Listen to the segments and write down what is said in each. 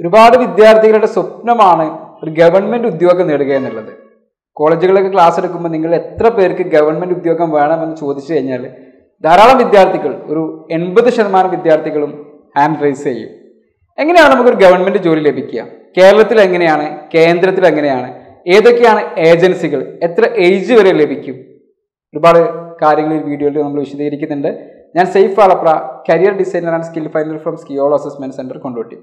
ഒരുപാട് വിദ്യാർത്ഥികളുടെ സ്വപ്നമാണ് ഒരു ഗവൺമെന്റ് ഉദ്യോഗം നേടുക എന്നുള്ളത് കോളേജുകളിലൊക്കെ ക്ലാസ് എടുക്കുമ്പോൾ നിങ്ങൾ എത്ര പേർക്ക് ഗവൺമെന്റ് ഉദ്യോഗം വേണമെന്ന് ചോദിച്ചു കഴിഞ്ഞാൽ ധാരാളം വിദ്യാർത്ഥികൾ ഒരു എൺപത് ശതമാനം വിദ്യാർത്ഥികളും ഹാൻഡ് റൈസ് ചെയ്യും എങ്ങനെയാണ് നമുക്കൊരു ഗവൺമെന്റ് ജോലി ലഭിക്കുക കേരളത്തിൽ എങ്ങനെയാണ് കേന്ദ്രത്തിൽ എങ്ങനെയാണ് ഏതൊക്കെയാണ് ഏജൻസികൾ എത്ര ഏജ് വരെ ലഭിക്കും ഒരുപാട് കാര്യങ്ങൾ ഈ വീഡിയോയിൽ നമ്മൾ വിശദീകരിക്കുന്നുണ്ട് ഞാൻ സേഫ് ആളപ്ര career designer and skill finder from സ്കിയോൾ അസസ്മെന്റ് സെന്റർ കൊണ്ടോട്ടി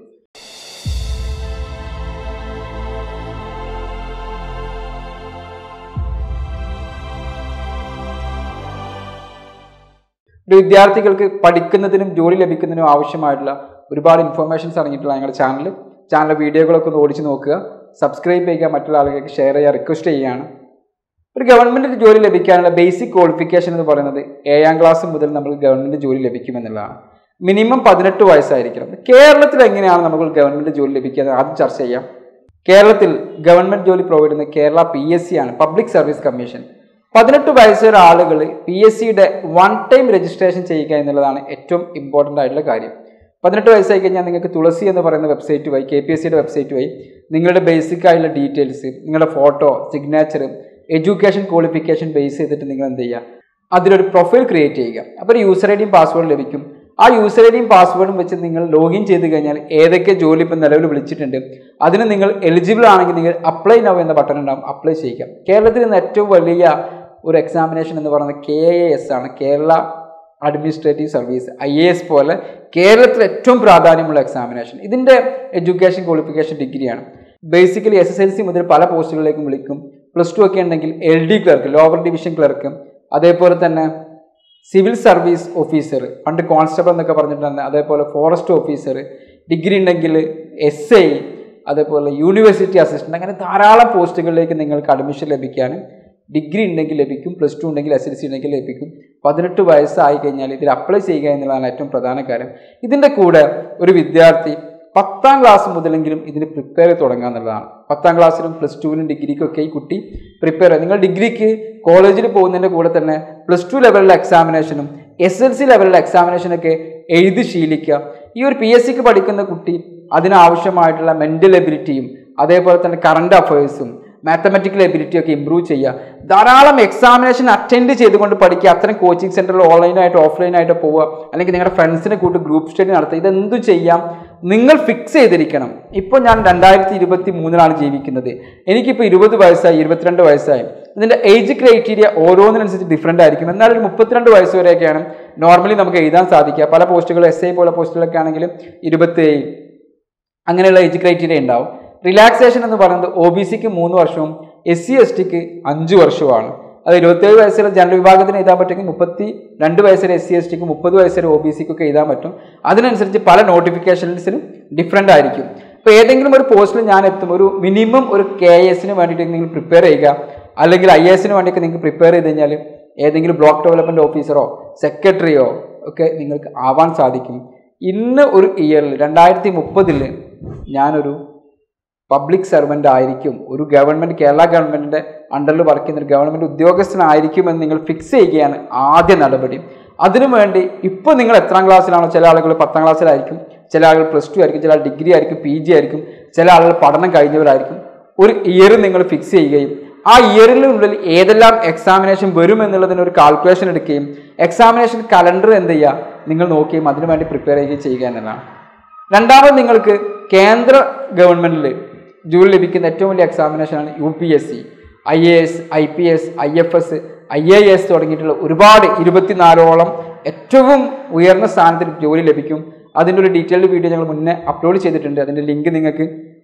ഒരു വിദ്യാർത്ഥികൾക്ക് പഠിക്കുന്നതിനും ജോലി ലഭിക്കുന്നതിനും ആവശ്യമായിട്ടുള്ള ഒരുപാട് ഇൻഫർമേഷൻസ് അടങ്ങിയിട്ടുള്ള ഞങ്ങളുടെ ചാനൽ ചാനൽ വീഡിയോകളൊക്കെ ഒന്ന് ഓടിച്ച് നോക്കുക സബ്സ്ക്രൈബ് ചെയ്യുക മറ്റുള്ള ആളുകൾക്ക് ഷെയർ ചെയ്യുക റിക്വസ്റ്റ് ചെയ്യുകയാണ് ഒരു ഗവൺമെൻറ് ജോലി ലഭിക്കാനുള്ള ബേസിക് ക്വാളിഫിക്കേഷൻ എന്ന് പറയുന്നത് ഏഴാം ക്ലാസ് മുതൽ നമുക്ക് ഗവൺമെൻറ് ജോലി ലഭിക്കുമെന്നുള്ളതാണ് മിനിമം പതിനെട്ട് വയസ്സായിരിക്കണം കേരളത്തിൽ എങ്ങനെയാണ് നമുക്ക് ഗവൺമെൻറ് ജോലി ലഭിക്കുക എന്ന് ആദ്യം ചർച്ച ചെയ്യാം കേരളത്തിൽ ഗവൺമെൻറ് ജോലി പ്രൊവൈഡ് ചെയ്യുന്ന കേരള പി എസ് സി ആണ് പബ്ലിക് സർവീസ് കമ്മീഷൻ പതിനെട്ട് വയസ്സുള്ള ആളുകൾ പി എസ് സിയുടെ വൺ ടൈം രജിസ്ട്രേഷൻ ചെയ്യുക എന്നുള്ളതാണ് ഏറ്റവും ഇമ്പോർട്ടൻ്റ് ആയിട്ടുള്ള കാര്യം പതിനെട്ട് വയസ്സായി കഴിഞ്ഞാൽ നിങ്ങൾക്ക് തുളസി എന്ന് പറയുന്ന വെബ്സൈറ്റ് വഴി കെ പി എസ് സിയുടെ വെബ്സൈറ്റ് വഴി നിങ്ങളുടെ ബേസിക് ആയിട്ടുള്ള ഡീറ്റെയിൽസ് നിങ്ങളുടെ photo signature education qualification base ചെയ്തിട്ട് നിങ്ങൾ എന്ത് ചെയ്യുക അതിലൊരു പ്രൊഫൈൽ ക്രിയേറ്റ് ചെയ്യുക അപ്പോൾ ഒരു യൂസർ ഐ ഡിയും പാസ്വേഡ് ലഭിക്കും ആ യൂസർ ഐ ഡിയും പാസ്വേഡും വെച്ച് നിങ്ങൾ ലോഗിൻ ചെയ്ത് കഴിഞ്ഞാൽ ഏതൊക്കെ ജോലി ഇപ്പം നിലവിൽ വിളിച്ചിട്ടുണ്ട് അതിന് നിങ്ങൾ എലിജിബിൾ ആണെങ്കിൽ നിങ്ങൾ അപ്ലൈ നൗ എന്ന ബട്ടൺ ഉണ്ടാവും അപ്ലൈ ചെയ്യുക കേരളത്തിൽ നിന്ന് ഏറ്റവും വലിയ ഒരു എക്സാമിനേഷൻ എന്ന് പറയുന്നത് കെ എ എസ് ആണ് Kerala administrative service I A S പോലെ കേരളത്തിൽ ഏറ്റവും പ്രാധാന്യമുള്ള എക്സാമിനേഷൻ ഇതിൻ്റെ എഡ്യൂക്കേഷൻ ക്വാളിഫിക്കേഷൻ ഡിഗ്രിയാണ് basically S S L C മുതൽ പല പോസ്റ്റുകളിലേക്കും വിളിക്കും പ്ലസ് ടു ഒക്കെ ഉണ്ടെങ്കിൽ L D clerk lower division clerk അതേപോലെ തന്നെ സിവിൽ സർവീസ് ഓഫീസർ പണ്ട് കോൺസ്റ്റബിൾ എന്നൊക്കെ പറഞ്ഞിട്ടുണ്ട് അതേപോലെ ഫോറസ്റ്റ് ഓഫീസർ ഡിഗ്രി ഉണ്ടെങ്കിൽ എസ് ഐ അതേപോലെ യൂണിവേഴ്സിറ്റി അസിസ്റ്റന്റ് അങ്ങനെ ധാരാളം പോസ്റ്റുകളിലേക്ക് നിങ്ങൾക്ക് അഡ്മിഷൻ ലഭിക്കാൻ ഡിഗ്രി ഉണ്ടെങ്കിൽ ലഭിക്കും പ്ലസ് ടു ഉണ്ടെങ്കിൽ എസ് എൽ സി ഉണ്ടെങ്കിൽ ലഭിക്കും പതിനെട്ട് വയസ്സായി കഴിഞ്ഞാൽ ഇതിൽ അപ്ലൈ ചെയ്യുക എന്നുള്ളതാണ് ഏറ്റവും പ്രധാന കാര്യം ഇതിൻ്റെ കൂടെ ഒരു വിദ്യാർത്ഥി പത്താം ക്ലാസ് മുതലെങ്കിലും ഇതിന് പ്രിപ്പയർ ചെയ്ത് തുടങ്ങുക എന്നുള്ളതാണ് പത്താം ക്ലാസ്സിലും പ്ലസ് ടുവിലും ഡിഗ്രിക്കൊക്കെ ഈ കുട്ടി പ്രിപ്പയർ നിങ്ങൾ ഡിഗ്രിക്ക് കോളേജിൽ പോകുന്നതിൻ്റെ കൂടെ തന്നെ പ്ലസ് ടു ലെവലിലെ എക്സാമിനേഷനും എസ് എൽ സി ലെവലിലെ എക്സാമിനേഷനൊക്കെ എഴുതി ശീലിക്കുക ഈ ഒരു പി എസ് സിക്ക് പഠിക്കുന്ന കുട്ടി അതിനാവശ്യമായിട്ടുള്ള മെൻ്റൽ എബിലിറ്റിയും അതേപോലെ തന്നെ കറണ്ട് അഫയേഴ്സും മാത്തമെറ്റിക്കൽ എബിലിറ്റി ഒക്കെ ഇമ്പ്രൂവ് ചെയ്യുക ധാരാളം എക്സാമിനേഷൻ അറ്റൻഡ് ചെയ്തുകൊണ്ട് പഠിക്കുക അത്തരം കോച്ചിങ് സെൻറ്ററിൽ ഓൺലൈനായിട്ട് ഓഫ്ലൈനായിട്ട് പോവുക അല്ലെങ്കിൽ നിങ്ങളുടെ ഫ്രണ്ട്സിനെ കൂട്ടി ഗ്രൂപ്പ് സ്റ്റഡി നടത്തുക ഇതെന്തു ചെയ്യാം നിങ്ങൾ ഫിക്സ് ചെയ്തിരിക്കണം ഇപ്പോൾ ഞാൻ രണ്ടായിരത്തി ഇരുപത്തി മൂന്നിലാണ് ജീവിക്കുന്നത് എനിക്കിപ്പോൾ ഇരുപത് വയസ്സായി ഇരുപത്തിരണ്ട് വയസ്സായി ഇതിൻ്റെ ഏജ് ക്രൈറ്റീരിയ ഓരോന്നിനനുസരിച്ച് ഡിഫറെൻ്റ് ആയിരിക്കും എന്നാൽ ഒരു മുപ്പത്തിരണ്ട് വയസ്സ് വരെയൊക്കെയാണ് നോർമലി നമുക്ക് എഴുതാൻ സാധിക്കുക പല പോസ്റ്റുകൾ എസ് ഐ പോലെ പോസ്റ്റുകളൊക്കെ ആണെങ്കിൽ ഇരുപത്തേഴ് അങ്ങനെയുള്ള ഏജ് ക്രൈറ്റീരിയ ഉണ്ടാവും റിലാക്സേഷൻ എന്ന് പറയുന്നത് ഒ ബി സിക്ക് മൂന്ന് വർഷവും എസ് സി എസ് ടിക്ക് അഞ്ച് വർഷവുമാണ് അത് ഇരുപത്തേഴ് വയസ്സിലെ ജനറൽ വിഭാഗത്തിന് എഴുതാൻ പറ്റുമെങ്കിൽ മുപ്പത്തി രണ്ട് വയസ്സിലെ എസ് സി എസ് ടിക്ക് മുപ്പത് വയസ്സിലെ ഒ ബി സിക്കൊക്കെ എഴുതാൻ പറ്റും അതിനനുസരിച്ച് പല നോട്ടിഫിക്കേഷൻസിനും ഡിഫറെൻ്റ് ആയിരിക്കും ഇപ്പോൾ ഏതെങ്കിലും ഒരു പോസ്റ്റിൽ ഞാൻ എത്തും ഒരു മിനിമം ഒരു കെ എസിന് വേണ്ടിയിട്ട് നിങ്ങൾ പ്രിപ്പയർ ചെയ്യുക അല്ലെങ്കിൽ ഐ എസിന് വേണ്ടിയൊക്കെ നിങ്ങൾക്ക് പ്രിപ്പയർ ചെയ്ത് കഴിഞ്ഞാൽ ഏതെങ്കിലും ബ്ലോക്ക് ഡെവലപ്മെൻറ്റ് ഓഫീസറോ സെക്രട്ടറിയോ ഒക്കെ നിങ്ങൾക്ക് ആവാൻ സാധിക്കും ഇന്ന് ഒരു ഇയറിൽ രണ്ടായിരത്തി മുപ്പതിൽ ഞാനൊരു പബ്ലിക് സർവൻ്റ് ആയിരിക്കും ഒരു ഗവൺമെൻറ് കേരള ഗവൺമെൻറ്റിൻ്റെ അണ്ടറിൽ വർക്ക് ചെയ്യുന്ന ഒരു ഗവൺമെൻറ് ഉദ്യോഗസ്ഥനായിരിക്കുമെന്ന് നിങ്ങൾ ഫിക്സ് ചെയ്യുകയാണ് ആദ്യ നടപടി അതിനുവേണ്ടി ഇപ്പോൾ നിങ്ങൾ എത്രാം ക്ലാസ്സിലാണോ ചില ആളുകൾ പത്താം ക്ലാസ്സിലായിരിക്കും ചില ആളുകൾ പ്ലസ് ടു ആയിരിക്കും ചില ആൾ ഡിഗ്രി ആയിരിക്കും പി ജി ആയിരിക്കും ചില ആളുകൾ പഠനം കഴിഞ്ഞവരായിരിക്കും ഒരു ഇയർ നിങ്ങൾ ഫിക്സ് ചെയ്യുകയും ആ ഇയറിനുള്ളിൽ ഏതെല്ലാം എക്സാമിനേഷൻ വരും എന്നുള്ളതിന് ഒരു കാൽക്കുലേഷൻ എടുക്കുകയും എക്സാമിനേഷൻ കലണ്ടർ എന്ത് ചെയ്യുക നിങ്ങൾ നോക്കുകയും അതിനുവേണ്ടി പ്രിപ്പയർ ചെയ്യുകയും ചെയ്യുക എന്നതാണ് രണ്ടാമത് നിങ്ങൾക്ക് കേന്ദ്ര ഗവൺമെൻറ്റിൽ ജോലി ലഭിക്കുന്ന ഏറ്റവും വലിയ എക്സാമിനേഷനാണ് U P S C I A S I P S I F S I A S തുടങ്ങിയിട്ടുള്ള ഒരുപാട് ഇരുപത്തിനാലോളം ഏറ്റവും ഉയർന്ന സ്ഥാനത്തിൽ ജോലി ലഭിക്കും അതിൻ്റെ ഒരു ഡീറ്റെയിൽഡ് വീഡിയോ ഞങ്ങൾ മുന്നേ അപ്ലോഡ് ചെയ്തിട്ടുണ്ട് അതിൻ്റെ ലിങ്ക് നിങ്ങൾക്ക്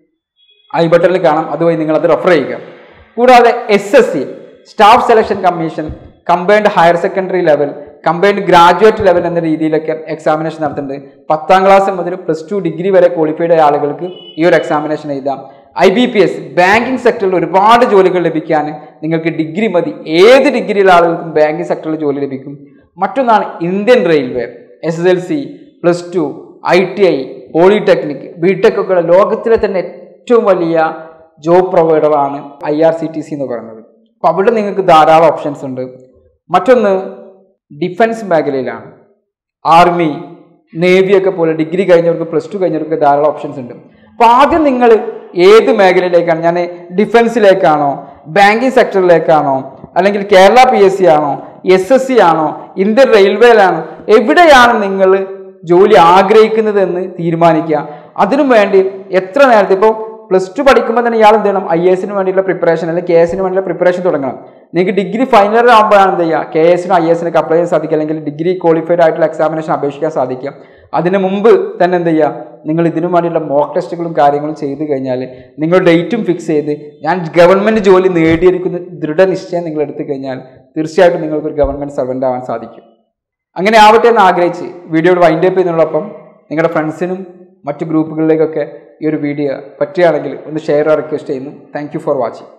ഐ ബട്ടണിൽ കാണാം അതുവഴി നിങ്ങൾ അത് റെഫർ ചെയ്യുക കൂടാതെ S S C staff selection commission combined higher secondary level combined graduate level എന്ന രീതിയിലൊക്കെ എക്സാമിനേഷൻ നടത്തുന്നുണ്ട് പത്താം ക്ലാസ് മുതൽ പ്ലസ് ടു ഡിഗ്രി വരെ ക്വാളിഫൈഡ് ആയ ആളുകൾക്ക് ഈ ഒരു എക്സാമിനേഷൻ എഴുതാം I B P S banking സെക്ടറിൽ ഒരുപാട് ജോലികൾ ലഭിക്കാൻ നിങ്ങൾക്ക് ഡിഗ്രി മതി ഏത് ഡിഗ്രിയിലുള്ള ആളുകൾക്കും ബാങ്കിങ് സെക്ടറിൽ ജോലി ലഭിക്കും മറ്റൊന്നാണ് Indian railway S S L C plus two I T I polytechnic B tech ഒക്കെ ലോകത്തിലെ തന്നെ ഏറ്റവും വലിയ ജോബ് പ്രൊവൈഡറാണ് I R C T C എന്ന് പറയുന്നത് അപ്പോൾ അവിടെ നിങ്ങൾക്ക് ധാരാളം ഓപ്ഷൻസ് ഉണ്ട് മറ്റൊന്ന് ഡിഫൻസ് മേഖലയിലാണ് ആർമി നേവി ഒക്കെ പോലെ ഡിഗ്രി കഴിഞ്ഞവർക്ക് പ്ലസ് ടു കഴിഞ്ഞവർക്ക് ധാരാളം ഓപ്ഷൻസ് ഉണ്ട് അപ്പോൾ ആദ്യം നിങ്ങൾ ഏത് മേഖലയിലേക്കാണ് ഞാൻ ഡിഫൻസിലേക്കാണോ ബാങ്കിങ് സെക്ടറിലേക്കാണോ അല്ലെങ്കിൽ കേരള പി എസ് സി ആണോ എസ് എസ് സി ആണോ ഇന്ത്യൻ റെയിൽവേയിലാണോ എവിടെയാണ് നിങ്ങൾ ജോലി ആഗ്രഹിക്കുന്നതെന്ന് തീരുമാനിക്കുക അതിനു വേണ്ടി എത്ര നേരത്തെ ഇപ്പോൾ പ്ലസ് ടു പഠിക്കുമ്പോൾ തന്നെ ഇയാൾ എന്ത് ചെയ്യണം ഐ എസിന് വേണ്ടിയുള്ള പ്രിപ്പറേഷൻ അല്ലെങ്കിൽ കെ എസിന് വേണ്ടിയുള്ള പ്രിപ്പറേഷൻ തുടങ്ങണം നിങ്ങൾക്ക് ഡിഗ്രി ഫൈനൽ ഇയർ ആകുമ്പോഴാണ് എന്ത് ചെയ്യുക കെ എസിനും ഐ എസിനൊക്കെ അപ്ലൈ ചെയ്യാൻ സാധിക്കുക അല്ലെങ്കിൽ ഡിഗ്രി ക്വാളിഫൈഡ് ആയിട്ടുള്ള എക്സാമിനേഷൻ അപേക്ഷിക്കാൻ സാധിക്കുക അതിന് മുമ്പ് തന്നെ എന്ത് ചെയ്യുക നിങ്ങൾ ഇതിനു വേണ്ടിയുള്ള മോക്ക് ടെസ്റ്റുകളും കാര്യങ്ങളും ചെയ്ത് കഴിഞ്ഞാൽ നിങ്ങൾ ഡേറ്റും ഫിക്സ് ചെയ്ത് ഞാൻ ഗവൺമെൻറ് ജോലി നേടിയിരിക്കുന്ന ദൃഢനിശ്ചയം നിങ്ങൾ എടുത്തു കഴിഞ്ഞാൽ തീർച്ചയായിട്ടും നിങ്ങൾക്ക് ഒരു ഗവൺമെൻറ് സർവൻ്റ് ആവാൻ സാധിക്കും അങ്ങനെ ആവട്ടെ എന്ന് ആഗ്രഹിച്ച് വീഡിയോയുടെ വൈൻഡ് അപ്പ് ചെയ്യുന്നതോടൊപ്പം നിങ്ങളുടെ ഫ്രണ്ട്സിനും മറ്റു ഗ്രൂപ്പുകളിലേക്കൊക്കെ ഈ ഒരു വീഡിയോ പറ്റുകയാണെങ്കിൽ ഒന്ന് ഷെയർ റിക്വസ്റ്റ് ചെയ്യുന്നു താങ്ക് ഫോർ വാച്ചിങ്